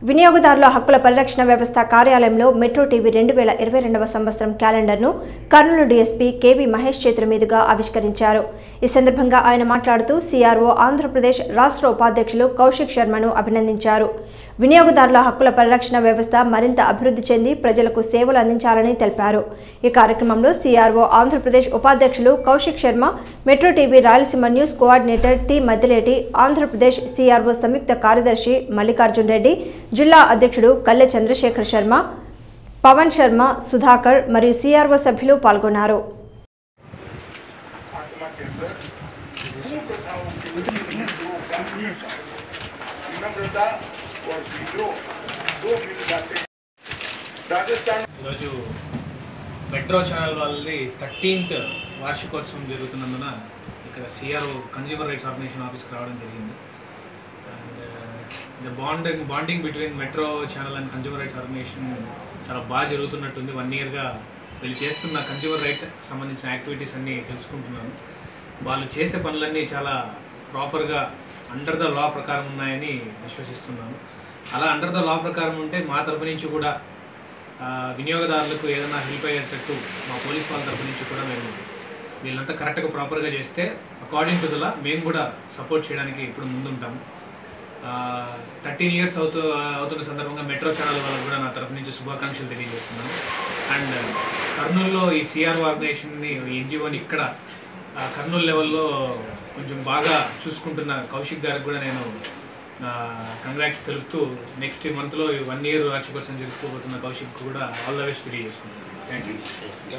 వినియోగదారుల హక్కుల పరిరక్షణ వ్యవస్థ కార్యాలయంలో మెట్రో టీవీ రెండు వేల ఇరవై రెండవ సంవత్సరం క్యాలెండర్ను కర్నూలు డీఎస్పీ కేవీ మహేష్ చేతుల మీదుగా ఆవిష్కరించారు ఈ సందర్భంగా ఆయన మాట్లాడుతూ సీఆర్ఓ ఆంధ్రప్రదేశ్ రాష్ట్ర ఉపాధ్యక్షులు కౌశిక్ శర్మను అభినందించారు వినియోగదారుల హక్కుల పరిరక్షణ వ్యవస్థ మరింత అభివృద్ధి చెంది ప్రజలకు సేవలు అందించాలని తెలిపారు ఈ కార్యక్రమంలో సీఆర్ఓ ఆంధ్రప్రదేశ్ ఉపాధ్యక్షులు Kaushik Sharma metro TV Rayalaseema news coordinator T Maddileti Andhra Pradesh CRO సంయుక్త కార్యదర్శి మల్లికార్జున్ రెడ్డి జిల్లా అధ్యక్షుడు కల్లె చంద్రశేఖర్ శర్మ పవన్ శర్మ సుధాకర్ మరియు సీఆర్ఓ సభ్యులు పాల్గొన్నారు विनम्रता और विद्रोह दो मिल जाते हैं राजस्थान ఈరోజు మెట్రో ఛానల్ వాళ్ళది థర్టీన్త్ వార్షికోత్సవం జరుగుతున్నందున ఇక్కడ సిఆర్ఓ కన్జ్యూమర్ రైట్స్ ఆర్గనైజేషన్ ఆఫీస్కి రావడం జరిగింది and the bonding bonding between Metro channel and consumer rights organisation చాలా బాగా జరుగుతున్నట్టుంది వన్ ఇయర్గా వీళ్ళు చేస్తున్న కన్జ్యూమర్ రైట్స్ సంబంధించిన యాక్టివిటీస్ అన్నీ తెలుసుకుంటున్నాను వాళ్ళు చేసే పనులన్నీ చాలా ప్రాపర్గా అండర్ ద లా ప్రకారం ఉన్నాయని విశ్వసిస్తున్నాను అలా అండర్ ద లా ప్రకారం ఉంటే మా తరపు నుంచి కూడా ఆ, వినియోగదారులకు ఏదైనా హెల్ప్ అయ్యేటట్టు మా పోలీస్ వాళ్ళ తరపు నుంచి కూడా మేము వీళ్ళంతా కరెక్ట్గా ప్రాపర్గా చేస్తే అకార్డింగ్ టు లా మేము కూడా సపోర్ట్ చేయడానికి ఇప్పుడు ముందుంటాము థర్టీన్ ఇయర్స్ అవుతూ అవుతున్న సందర్భంగా మెట్రో ఛానల్ వాళ్ళకు కూడా నా తరపు నుంచి శుభాకాంక్షలు తెలియజేస్తున్నాను అండ్ కర్నూలులో ఈ సిఆర్ ఆర్గనైజేషన్ని ఈ ఎన్జిఓని ఇక్కడ ఆ, కర్నూలు లెవెల్లో కొంచెం బాగా చూసుకుంటున్న కౌశిక్ గారికి కూడా నేను కంగ్రాట్స్ తెలుపుతూ నెక్స్ట్ మంత్లో వన్ ఇయర్ వార్షికోత్సవం జరుపుకోబోతున్న కౌశిక్ కూడా ఆల్ ద బెస్ట్ తెలియజేసుకుంటున్నాను థ్యాంక్ యూ